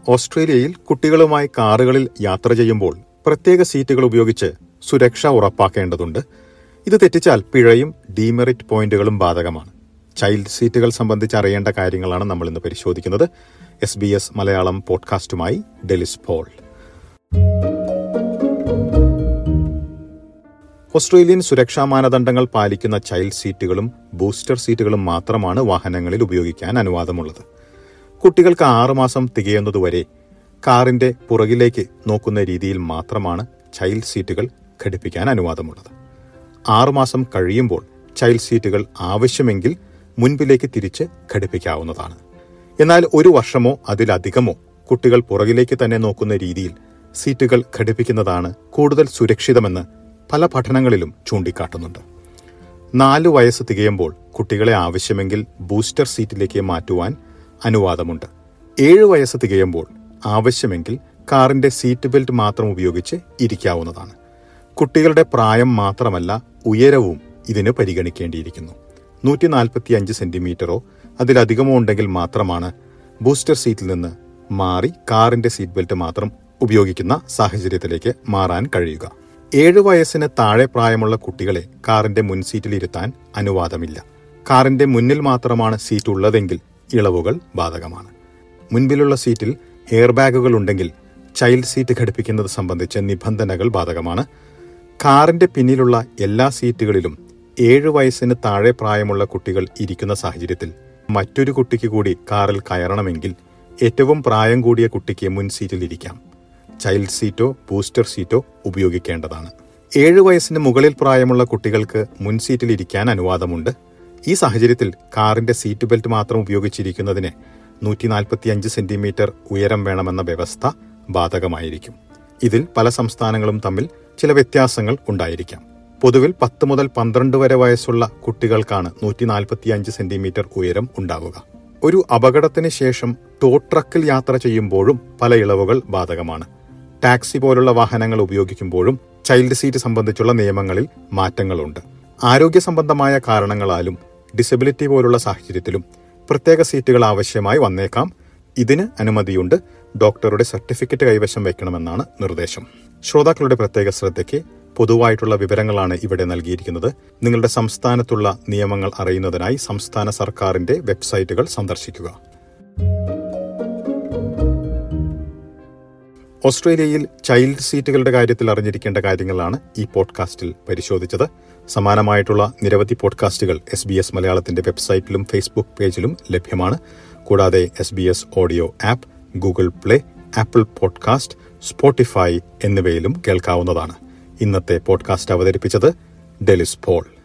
ഓസ്ട്രേലിയയിൽ കുട്ടികളുമായി കാറുകളിൽ യാത്ര ചെയ്യുമ്പോൾ പ്രത്യേക സീറ്റുകൾ ഉപയോഗിച്ച് സുരക്ഷ ഉറപ്പാക്കേണ്ടതുണ്ട് ഇത് തെറ്റിച്ചാൽ പിഴയും ഡീമെറിറ്റ് പോയിന്റുകളും ബാധകമാണ് ചൈൽഡ് സീറ്റുകൾ സംബന്ധിച്ച് അറിയേണ്ട കാര്യങ്ങളാണ് നമ്മൾ ഇന്ന് പരിശോധിക്കുന്നത് എസ് ബി എസ് മലയാളം പോഡ്കാസ്റ്റുമായി ഡെലിസ് പോൾ ഓസ്ട്രേലിയൻ സുരക്ഷാ മാനദണ്ഡങ്ങൾ പാലിക്കുന്ന ചൈൽഡ് സീറ്റുകളും ബൂസ്റ്റർ സീറ്റുകളും മാത്രമാണ് വാഹനങ്ങളിൽ ഉപയോഗിക്കാൻ അനുവാദമുള്ളത് കുട്ടികൾക്ക് ആറുമാസം തികയുന്നതുവരെ കാറിന്റെ പുറകിലേക്ക് നോക്കുന്ന രീതിയിൽ മാത്രമാണ് ചൈൽഡ് സീറ്റുകൾ ഘടിപ്പിക്കാൻ അനുവാദമുള്ളത് ആറുമാസം കഴിയുമ്പോൾ ചൈൽഡ് സീറ്റുകൾ ആവശ്യമെങ്കിൽ മുൻപിലേക്ക് തിരിച്ച് ഘടിപ്പിക്കാവുന്നതാണ് എന്നാൽ ഒരു വർഷമോ അതിലധികമോ കുട്ടികൾ പുറകിലേക്ക് തന്നെ നോക്കുന്ന രീതിയിൽ സീറ്റുകൾ ഘടിപ്പിക്കുന്നതാണ് കൂടുതൽ സുരക്ഷിതമെന്ന് പല പഠനങ്ങളിലും ചൂണ്ടിക്കാട്ടുന്നുണ്ട് നാലു വയസ്സ് തികയുമ്പോൾ കുട്ടികളെ ആവശ്യമെങ്കിൽ ബൂസ്റ്റർ സീറ്റിലേക്ക് മാറ്റുവാൻ അനുവാദമുണ്ട് ഏഴ് വയസ്സ് തികയുമ്പോൾ ആവശ്യമെങ്കിൽ കാറിന്റെ സീറ്റ് ബെൽറ്റ് മാത്രം ഉപയോഗിച്ച് ഇരിക്കാവുന്നതാണ് കുട്ടികളുടെ പ്രായം മാത്രമല്ല ഉയരവും ഇതിന് പരിഗണിക്കേണ്ടിയിരിക്കുന്നു നൂറ്റി നാൽപ്പത്തി അഞ്ച് സെന്റിമീറ്ററോ അതിലധികമോ ഉണ്ടെങ്കിൽ മാത്രമാണ് ബൂസ്റ്റർ സീറ്റിൽ നിന്ന് മാറി കാറിന്റെ സീറ്റ് ബെൽറ്റ് മാത്രം ഉപയോഗിക്കുന്ന സാഹചര്യത്തിലേക്ക് മാറാൻ കഴിയുക ഏഴ് വയസ്സിന് താഴെ പ്രായമുള്ള കുട്ടികളെ കാറിന്റെ മുൻസീറ്റിൽ ഇരുത്താൻ അനുവാദമില്ല കാറിന്റെ മുന്നിൽ മാത്രമാണ് സീറ്റ് ഉള്ളതെങ്കിൽ ഇളവുകൾ ബാധകമാണ് മുൻപിലുള്ള സീറ്റിൽ എയർ ബാഗുകൾ ഉണ്ടെങ്കിൽ ചൈൽഡ് സീറ്റ് ഘടിപ്പിക്കുന്നത് സംബന്ധിച്ച് നിബന്ധനകൾ ബാധകമാണ് കാറിന്റെ പിന്നിലുള്ള എല്ലാ സീറ്റുകളിലും ഏഴ് വയസ്സിന് താഴെ പ്രായമുള്ള കുട്ടികൾ ഇരിക്കുന്ന സാഹചര്യത്തിൽ മറ്റൊരു കുട്ടിക്ക് കൂടി കാറിൽ കയറണമെങ്കിൽ ഏറ്റവും പ്രായം കൂടിയ കുട്ടിക്ക് മുൻ സീറ്റിൽ ഇരിക്കാം ചൈൽഡ് സീറ്റോ ബൂസ്റ്റർ സീറ്റോ ഉപയോഗിക്കേണ്ടതാണ് ഏഴ് വയസ്സിന് മുകളിൽ പ്രായമുള്ള കുട്ടികൾക്ക് മുൻ സീറ്റിൽ ഇരിക്കാൻ അനുവാദമുണ്ട് ഈ സാഹചര്യത്തിൽ കാറിന്റെ സീറ്റ് ബെൽറ്റ് മാത്രം ഉപയോഗിച്ചിരിക്കുന്നതിന് നൂറ്റി നാൽപ്പത്തി അഞ്ച് സെന്റിമീറ്റർ ഉയരം വേണമെന്ന വ്യവസ്ഥ ബാധകമായിരിക്കും ഇതിൽ പല സംസ്ഥാനങ്ങളും തമ്മിൽ ചില വ്യത്യാസങ്ങൾ ഉണ്ടായിരിക്കാം പൊതുവിൽ പത്ത് മുതൽ പന്ത്രണ്ട് വരെ വയസ്സുള്ള കുട്ടികൾക്കാണ് നൂറ്റി നാൽപ്പത്തി അഞ്ച് സെന്റിമീറ്റർ ഉയരം ഉണ്ടാവുക ഒരു അപകടത്തിന് ശേഷം ടോ ട്രക്കിൽ യാത്ര ചെയ്യുമ്പോഴും പല ഇളവുകൾ ബാധകമാണ് ടാക്സി പോലുള്ള വാഹനങ്ങൾ ഉപയോഗിക്കുമ്പോഴും ചൈൽഡ് സീറ്റ് സംബന്ധിച്ചുള്ള നിയമങ്ങളിൽ മാറ്റങ്ങളുണ്ട് ആരോഗ്യ സംബന്ധമായ കാരണങ്ങളാലും ഡിസബിലിറ്റി പോലുള്ള സാഹചര്യത്തിലും പ്രത്യേക സീറ്റുകൾ ആവശ്യമായി വന്നേക്കാം ഇതിന് അനുമതിയുണ്ട് ഡോക്ടറുടെ സർട്ടിഫിക്കറ്റ് കൈവശം വയ്ക്കണമെന്നാണ് നിർദ്ദേശം ശ്രോതാക്കളുടെ പ്രത്യേക ശ്രദ്ധയ്ക്ക് പൊതുവായിട്ടുള്ള വിവരങ്ങളാണ് ഇവിടെ നൽകിയിരിക്കുന്നത് നിങ്ങളുടെ സംസ്ഥാനത്തുള്ള നിയമങ്ങൾ അറിയുന്നതിനായി സംസ്ഥാന സർക്കാരിന്റെ വെബ്സൈറ്റുകൾ സന്ദർശിക്കുക ഓസ്ട്രേലിയയിൽ ചൈൽഡ് സീറ്റുകളുടെ കാര്യത്തിൽ അറിഞ്ഞിരിക്കേണ്ട കാര്യങ്ങളാണ് ഈ പോഡ്കാസ്റ്റിൽ പരിശോധിച്ചത് സമാനമായിട്ടുള്ള നിരവധി പോഡ്കാസ്റ്റുകൾ എസ് ബി എസ് മലയാളത്തിന്റെ വെബ്സൈറ്റിലും ഫേസ്ബുക്ക് പേജിലും ലഭ്യമാണ് കൂടാതെ S B S audio app Google Play Apple podcast Spotify എന്നിവയിലും കേൾക്കാവുന്നതാണ് ഇന്നത്തെ പോഡ്കാസ്റ്റ് അവതരിപ്പിച്ചത് ഡെലിസ് പോൾ